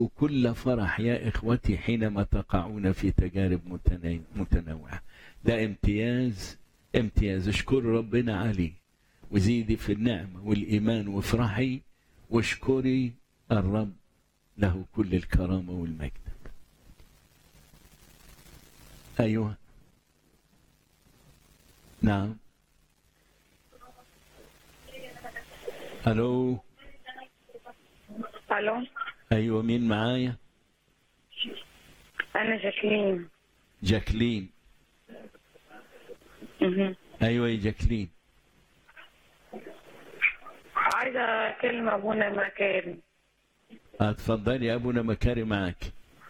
كل فرح يا إخوتي حينما تقعون في تجارب متنا- متنوعة ده امتياز امتياز اشكر ربنا عليه وزيدي في النعمة والإيمان وافرحي واشكري الرب له كل الكرامة والمجد أيوة نعم ألو الو أيوة مين معايا انا جاكلين جاكلين مهم. أيوة يا جاكلين عايزه كلمه ابونا مكارم اتفضلي يا أبونا مكاري معاك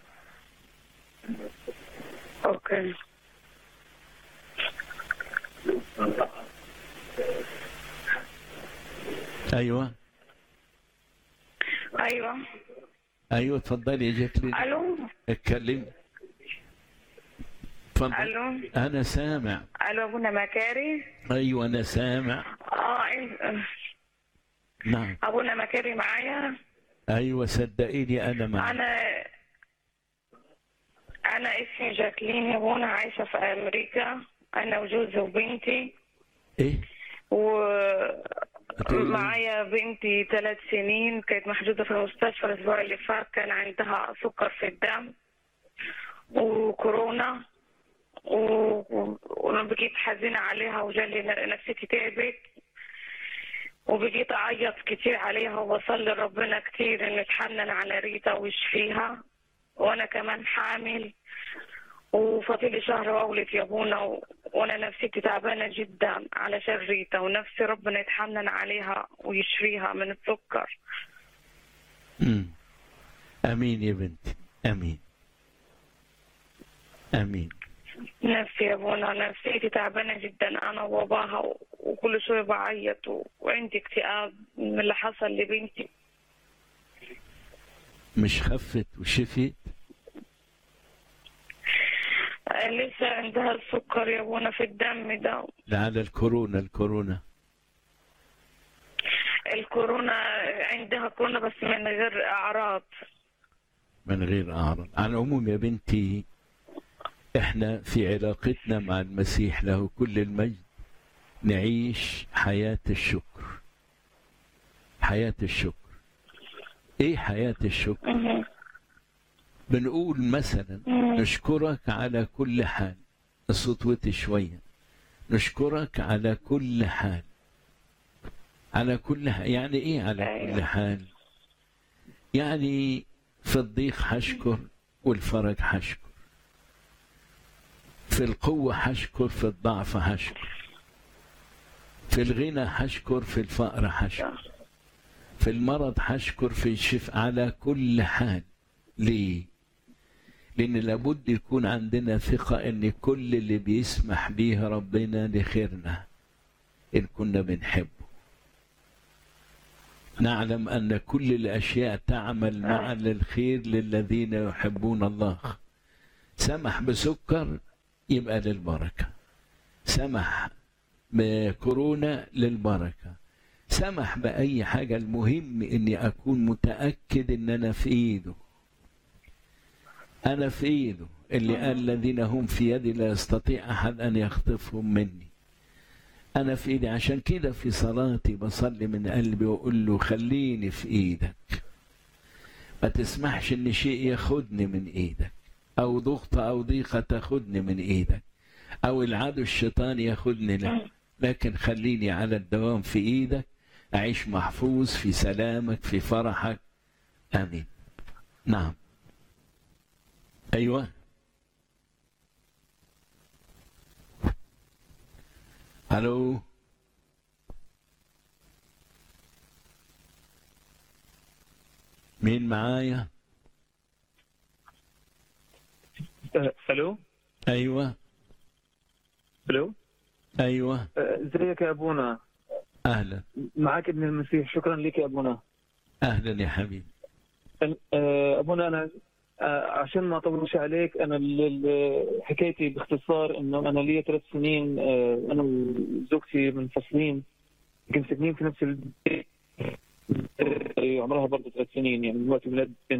اوكي أيوة ايوه أيوة اتفضلي يا جاكلين الو اتكلم اتفضل الو أنا سامع الو ابونا مكاري أيوة أنا سامع اه إيه- نعم ابونا مكاري معايا أيوة صدقيني أنا معك انا انا اسمي جاكلين يا ابونا عايشه في امريكا انا وجوزي وبنتي إيه ومعايا بنتي ثلاث سنين كانت محجوزة في المستشفى الأسبوع اللي فات كان عندها سكر في الدم وكورونا و- و- وأنا بقيت حزينة عليها وجالي ن- نفسيتي تعبت وبقيت أعيط كتير عليها وبصلي ربنا كتير إنه يتحنن على ريتا ويشفيها وأنا كمان حامل وفاضلي شهر وأولد يا ابونا و... وانا نفسيتي تعبانه جدا علشان ريتا ونفسي ربنا يتحنن عليها ويشفيها من السكر مم. أمين يا بنتي أمين أمين نفسي يا ابونا نفسيتي تعبانه جدا انا وباباها و... وكل شويه بعيط و... وعندي اكتئاب من اللي حصل لبنتي مش خفت وشفت آه، لسه عندها السكر يا ابونا في الدم ده لا على الكورونا الكورونا الكورونا عندها كورونا بس من غير اعراض من غير أعراض على العموم يا بنتي احنا في علاقتنا مع المسيح له كل المجد نعيش حياة الشكر حياة الشكر ايه حياة الشكر مهم. بنقول مثلا مم. نشكرك على كل حال الصوت وطي شوية نشكرك على كل حال على كل حال يعني ايه على أيوة. كل حال يعني في الضيق هشكر والفرج هشكر في القوة هشكر في الضعف هشكر في الغنى هشكر في الفقر هشكر في المرض هشكر في الشفاء على كل حال ليه لأن لابد يكون عندنا ثقة إن كل اللي بيسمح بيه ربنا لخيرنا إن كنا بنحبه نعلم أن كل الأشياء تعمل معا للخير للذين يحبون الله سمح بسكر يبقى للبركة سمح بكورونا للبركة سمح بأي حاجة المهم إني أكون متأكد إن أنا في إيده أنا في إيده اللي قال الذين هم في يدي لا يستطيع أحد أن يخطفهم مني أنا في إيدي عشان كده في صلاتي بصلي من قلبي وأقول له خليني في إيدك ما تسمحش إن شيء ياخدني من إيدك أو ضغطة أو ضيقة تاخدني من إيدك أو العدو الشيطان ياخدني لا لكن خليني على الدوام في إيدك أعيش محفوظ في سلامك في فرحك آمين نعم أيوة ألو مين معايا آه، الو أيوة الو أيوة آه، ازيك يا ابونا أهلا معك ابن المسيح شكرا لك يا ابونا أهلا يا حبيبي آه، ابونا انا آه، عشان ما اطولش عليك انا ال- ال- حكايتي باختصار انه انا لي ثلاث سنين آه، انا وزوجتي منفصلين يمكن ساكنين في نفس البيت آه، عمرها برضه ثلاث سنين يعني من وقت ولاد